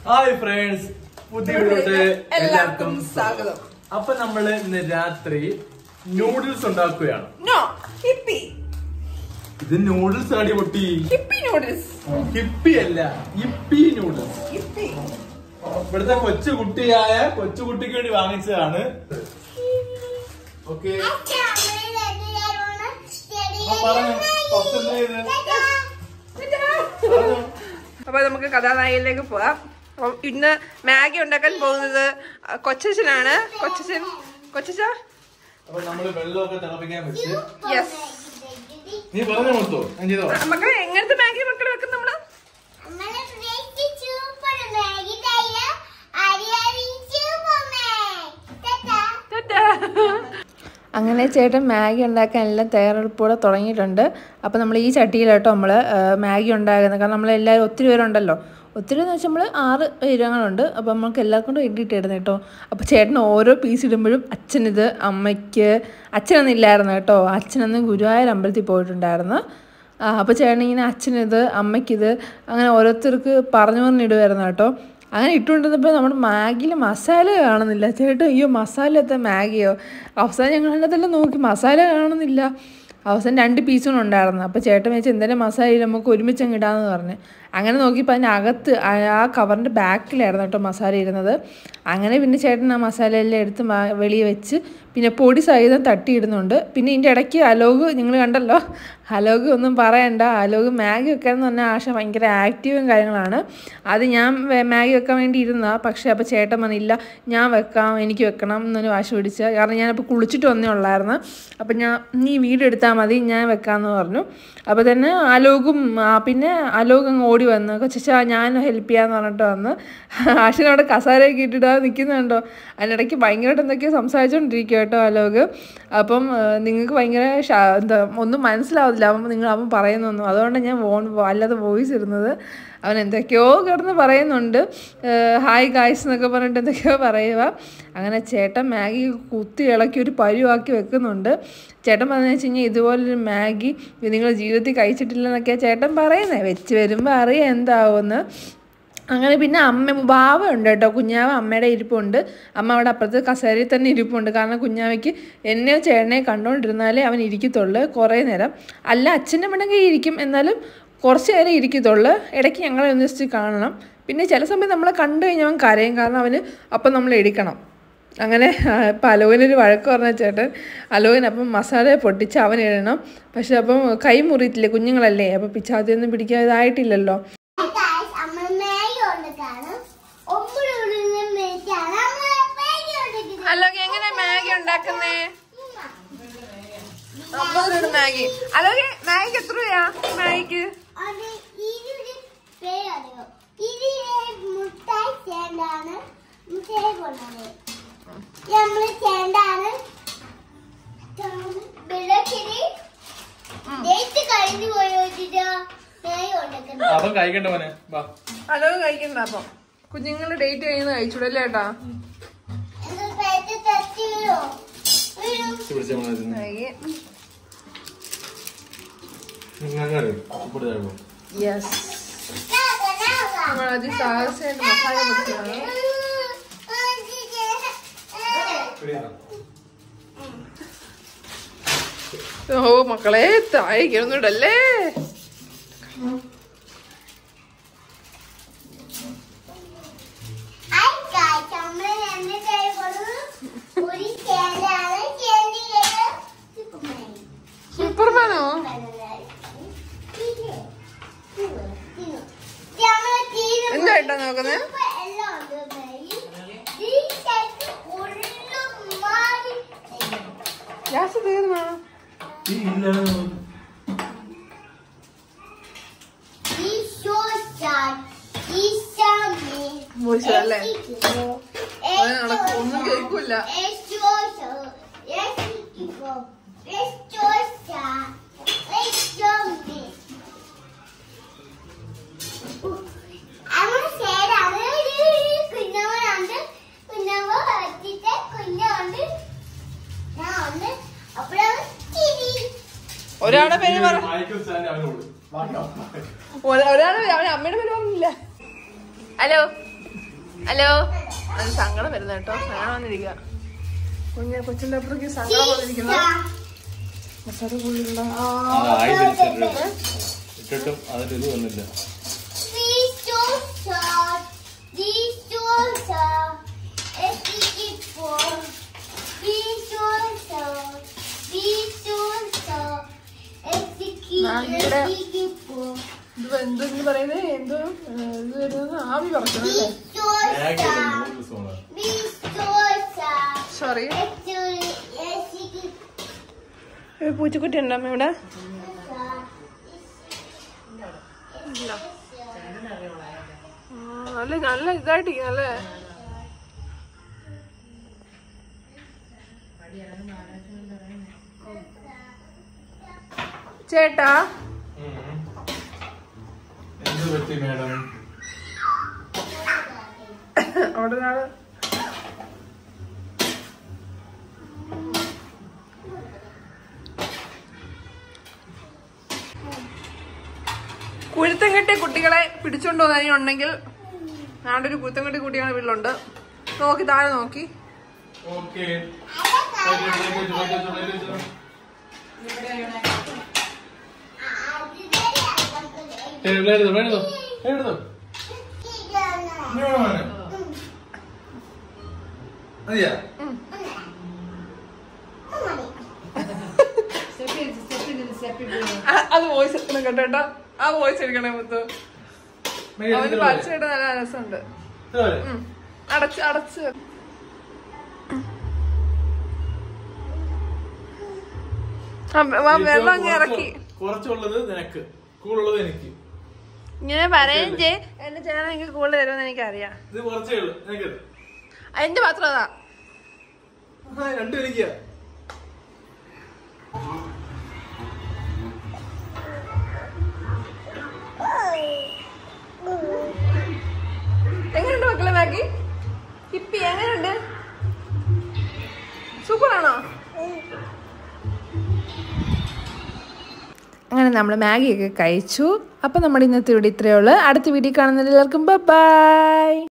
Hi friends പുതിയ വീഡിയോയിലോട്ട് എല്ലാവർക്കും എല്ലാവർക്കും സ്വാഗതം. അപ്പൊ നമ്മള് ഇന്ന് രാത്രി നൂഡിൽസ് ഉണ്ടാക്കുകയാണ് നോ ഹിപ്പി ഇത് നൂഡിൽസ് ആടി പൊട്ടി ഹിപ്പി നൂഡിൽസ് ഹിപ്പി അല്ല ഇപ്പി നൂഡിൽസ് ഹിപ്പി ഇവിടുത്തെ കൊച്ചു കുട്ടിയായ കൊച്ചു കുട്ടിക്ക് വേണ്ടി വാങ്ങിച്ചതാണ് ഓക്കെ അപ്പൊ നമുക്ക് കഥാനായിലേക്ക് പോവാം അപ്പം ഇന്ന് മാഗി ഉണ്ടാക്കാൻ പോകുന്നത് കൊച്ചച്ഛനാണ് കൊച്ചച്ഛൻ കൊച്ചച്ച അപ്പൊ നമ്മള് വെള്ളമൊക്കെ തിളപ്പിക്കാൻ വെച്ച് യെസ് നീ പറഞ്ഞു കൊടുത്തോ ഞാൻ ചെയ്തോ മക്കളെ എങ്ങനത്തെ മാഗി മക്കളെ വെക്കും നമ്മള് അങ്ങനെ ചേട്ടൻ മാഗി ഉണ്ടാക്കാൻ എല്ലാം തയ്യാറെടുപ്പോടെ തുടങ്ങിയിട്ടുണ്ട് അപ്പോൾ നമ്മൾ ഈ ചട്ടിയിലാട്ടോ നമ്മൾ മാഗി ഉണ്ടാക്കുന്നത് കാരണം നമ്മളെല്ലാവരും ഒത്തിരി പേരുണ്ടല്ലോ ഒത്തിരി എന്ന് വെച്ചാൽ നമ്മൾ ആറ് പേരങ്ങളുണ്ട് അപ്പോൾ നമുക്ക് എല്ലാവർക്കും കൂടെ ഇട്ടിട്ടായിരുന്നു കേട്ടോ അപ്പോൾ ചേട്ടൻ ഓരോ പീസ് ഇടുമ്പോഴും അച്ഛനിത് അമ്മയ്ക്ക് അച്ഛനൊന്നും ഇല്ലായിരുന്നു കേട്ടോ അച്ഛനന്ന് ഗുരുവായൂർ അമ്പലത്തിൽ പോയിട്ടുണ്ടായിരുന്നു ആ, അപ്പോൾ ചേട്ടൻ ഇങ്ങനെ അച്ഛനിത് അമ്മയ്ക്കിത് അങ്ങനെ ഓരോരുത്തർക്ക് പറഞ്ഞു പറഞ്ഞിടുമായിരുന്നു കേട്ടോ അങ്ങനെ ഇട്ടുകൊണ്ടിരുന്നപ്പോൾ നമ്മുടെ മാഗിയിൽ മസാല കാണുന്നില്ല ചേട്ടൻ അയ്യോ മസാല എത്ത മാഗിയോ അവസാനം ഞങ്ങൾ അതിനകത്തെല്ലാം നോക്കി മസാല കാണുന്നില്ല അവസാനം രണ്ട് പീസും ഉണ്ടായിരുന്നു അപ്പോൾ ചേട്ടൻ വെച്ച് എന്തായാലും മസാല നമുക്ക് ഒരുമിച്ച് അങ്ങ് ഇടാമെന്ന് പറഞ്ഞു അങ്ങനെ നോക്കിയപ്പോൾ അതിനകത്ത് ആ- ആ കവറിൻ്റെ ബാക്കിലായിരുന്നു കേട്ടോ മസാല ഇരുന്നത് അങ്ങനെ പിന്നെ ചേട്ടൻ ആ മസാല എല്ലാം എടുത്ത് മാ- വെളിയിൽ വെച്ച് പിന്നെ പൊടി സഹിതം തട്ടിയിടുന്നുണ്ട് പിന്നെ ഇതിൻ്റെ ഇടയ്ക്ക് അലോഗ് നിങ്ങൾ കണ്ടല്ലോ അലോഗ് ഒന്നും പറയണ്ട അലോഗ് മാഗി വെക്കാൻ എന്ന് പറഞ്ഞാൽ ആശ ഭയങ്കര ആക്റ്റീവും കാര്യങ്ങളാണ് അത് ഞാൻ വേ- മാഗി വെക്കാൻ വേണ്ടി ഇരുന്നതാണ് പക്ഷേ അപ്പോൾ ചേട്ടൻ പറഞ്ഞില്ല ഞാൻ വെക്കാം എനിക്ക് വെക്കണം എന്നൊരു വാശി പിടിച്ച കാരണം ഞാനപ്പോൾ കുളിച്ചിട്ട് വന്നേ ഉള്ളായിരുന്നു അപ്പോൾ ഞാൻ നീ വീഡിയോ എടുത്താൽ മതി ഞാൻ വെക്കാമെന്ന് പറഞ്ഞു അപ്പോൾ തന്നെ അലോകും ആ, പിന്നെ അലോക് അങ്ങ് ഓടി വന്നു കൊച്ചാ ഞാൻ ഹെൽപ്പ് ചെയ്യാന്ന് പറഞ്ഞിട്ട് വന്ന് ആഷിനവിടെ കസാരയൊക്കെ ഇട്ടിട്ട് നിൽക്കുന്നുണ്ടോ അതിനിടയ്ക്ക് ഭയങ്കരമായിട്ട് എന്തൊക്കെയോ സംസാരിച്ചുകൊണ്ടിരിക്കുക കേട്ടോ അലോക് അപ്പം നിങ്ങൾക്ക് ഭയങ്കര ഷ- എന്താ ഒന്നും മനസ്സിലാവില്ല അവൻ നിങ്ങൾ അവൻ പറയുന്നൊന്നും അതുകൊണ്ട് ഞാൻ ഫോൺ വല്ലാതെ വോയിസ് ഇടുന്നത് അവൻ എന്തൊക്കെയോ കിടന്ന് പറയുന്നുണ്ട് ഏഹ് ഹായ് ഗായ്സ് എന്നൊക്കെ പറഞ്ഞിട്ട് എന്തൊക്കെയോ പറയുക അങ്ങനെ ചേട്ടൻ മാഗി കുത്തി ഇളക്കി ഒരു പരുവാക്കി വെക്കുന്നുണ്ട് ചേട്ടൻ പറഞ്ഞു വെച്ച് കഴിഞ്ഞാൽ ഇതുപോലൊരു മാഗി നിങ്ങൾ ജീവിതത്തിൽ കഴിച്ചിട്ടില്ലെന്നൊക്കെയാണ് ചേട്ടൻ പറയുന്നത് വെച്ച് വരുമ്പോൾ അറിയാം എന്താവുമെന്ന് അങ്ങനെ പിന്നെ അമ്മ ബാവ ഉണ്ട് കേട്ടോ കുഞ്ഞാവ അമ്മയുടെ ഇരിപ്പുണ്ട് അമ്മ അവിടെ അപ്പുറത്ത് കസേരയിൽ തന്നെ ഇരിപ്പുണ്ട് കാരണം കുഞ്ഞാവയ്ക്ക് എന്നെയോ ചേട്ടനെയോ കണ്ടുകൊണ്ടിരുന്നാലേ അവൻ ഇരിക്കത്തുള്ളൂ കുറേ നേരം അല്ല അച്ഛൻ്റെ മടങ്ങി ഇരിക്കും എന്നാലും കുറച്ച് നേരം ഇരിക്കത്തുള്ളൂ ഇടയ്ക്ക് ഞങ്ങളെ ഒന്ന് ജസ്റ്റ് കാണണം പിന്നെ ചില സമയം നമ്മളെ കണ്ടു കഴിഞ്ഞാൽ അവൻ കരയും കാരണം അവന് അപ്പം നമ്മൾ എടുക്കണം അങ്ങനെ ആ, ഇപ്പം അലോകിനൊരു വഴക്ക് പറഞ്ഞ ചേട്ടൻ അലോകിന് അപ്പം മസാല പൊട്ടിച്ച് അവൻ ഇടണം പക്ഷെ അപ്പം കൈ മുറിയിട്ടില്ലേ കുഞ്ഞുങ്ങളല്ലേ അപ്പം പിച്ചാത്തിയൊന്നും പിടിക്കാൻ ഇതായിട്ടില്ലല്ലോ അലോകി എങ്ങനെ മാഗി ഉണ്ടാക്കുന്നേ അമ്പത് മാഗി അലോകി മാഗിക്ക് എത്ര രൂപയാ മാഗിക്ക് മുട്ടായി ചേണ്ടാണ് മുട്ടായി കൊണ്ടത് നമ്മള് ചേണ്ടാണ് വെള്ളക്കിരി ഡേറ്റ് കഴിഞ്ഞു പോയി വെച്ചിട്ട് ഞാൻ ഉണ്ടാക്കുന്നത് അവൻ കഴിക്കണ്ട മോനെ വാ അലോകി കഴിക്കണ്ട അപ്പം കുഞ്ഞുങ്ങളുടെ ഡേറ്റ് കഴിയുന്ന കഴിച്ചൂടല്ലേ ഏട്ടാ എന്താ പേറ്റ് തെറ്റി വീഴോ വീഴും പിടിച്ച മോനെ തിന്ന്. മാഗി നിങ്ങൾക്ക് അറിയോ? ഇവിടെ ഇതാണോ? യെസ് നമ്മൾ അത് സാഹസമായിട്ട് മസാല പൊടിച്ചതാണ് ഓ മക്കളെ താഴെ കിടന്നിടല്ലേ സൂപ്പർമാനോ എന്താ ഏട്ടാ നോക്കുന്നത് ഗ്യാസ് തീർന്നോ ഈ ഇല്ലാണ്. വോയിസ് അല്ലേ അവന് നടക്കും ഒന്നും കേൾക്കൂല അങ്ങനെ ശരിയാണ് കുഞ്ഞവനുണ്ട് കുഞ്ഞവ വെച്ചിട്ട് കുഞ്ഞുണ്ട് ഞാൻ ഉണ്ട് അപ്പോഴാണ് ചിരി ഒരാളുടെ പേര് പറ മൈക്കിൾ സ്റ്റാൻഡ് അവനോട് ബാക്കി അവൻ. ഒരാ- ഒരാള് അവൻ അമ്മയുടെ പേര് പറഞ്ഞില്ല ഹലോ ഹലോ അത് സങ്കടം വരുന്ന കേട്ടോ സങ്കടം വന്നിരിക്കുക കുഞ്ഞ കൊച്ചിന്റെ അപ്പുറത്തേക്ക് സങ്കടം വന്നിരിക്കുന്നു മസാല കൂടുതലുള്ള ആയി തിരിച്ചിട്ട് ഇട്ടിട്ടും അതിന്റെ ഇത് വന്നില്ല These two short, these two short, execute four. These two short, these two short, execute, നാഗയുടെ- execute four. ഇത് എന്തെന്ന് പറയുന്നത് എന്തോ ഏ, ഇത് വരുന്നത് ആവി പറക്കണം അല്ലേ These two മാഗിയുടെ short, നൂഡിൽസ് ആണ് these two short, sorry execute, execute പൂച്ചക്കുട്ടി ഉണ്ടോ അമ്മ ഇവിടെ short. ഇല്ല. ആ, നല്ല നല്ല ഇതായിട്ടിരിക്കും അല്ലേ ചേട്ടാ എന്ത് പറ്റി മേഡം അവിടെ ഒരാള് കുരുത്തം കെട്ടിയ കുട്ടികളെ പിടിച്ചോണ്ട് ഉണ്ടെങ്കിൽ ഞാണ്ട് ഒരു കുരുത്തം കെട്ടിയ കുട്ടികളുടെ വീട്ടിലുണ്ട് നോക്കി താഴെ നോക്കി ഓക്കെ എഴുതോ എഴുതോ എഴുതോ മതിയാ ആ, അത് വോയിസ് എടുക്കണം കേട്ടോ കേട്ടോ ആ വോയിസ് എടുക്കണേ മുത്തു അവന് പച്ചയുടെ നല്ല രസമുണ്ട് ഉം. അടച്ച് അടച്ച് ആ, വ- വെള്ളം അങ്ങ് ഇറക്കി കുറച്ചുള്ളത് നിനക്ക് കൂടുതലുള്ളത് എനിക്ക് ഇങ്ങനെ പറയുകയും ചെയ് എന്റെ ചേട്ടൻ എനിക്ക് കൂടുതൽ തരുമെന്ന് എനിക്കറിയാം ഇത് കുറച്ചേ ഉള്ളു നിനക്ക് അതിന്റെ പാത്രം അതാ ആ രണ്ടും എനിക്കാ എങ്ങനെയുണ്ട് മക്കളെ മാഗി ഹിപ്പി എങ്ങനെയുണ്ട് സൂപ്പറാണോ അങ്ങനെ നമ്മൾ മാഗിയൊക്കെ കഴിച്ചു അപ്പം നമ്മുടെ ഇന്നത്തെ വീഡിയോ ഇത്രയേ ഉള്ളൂ അടുത്ത വീഡിയോ കാണുന്നതിൽ എല്ലാവർക്കും ബൈ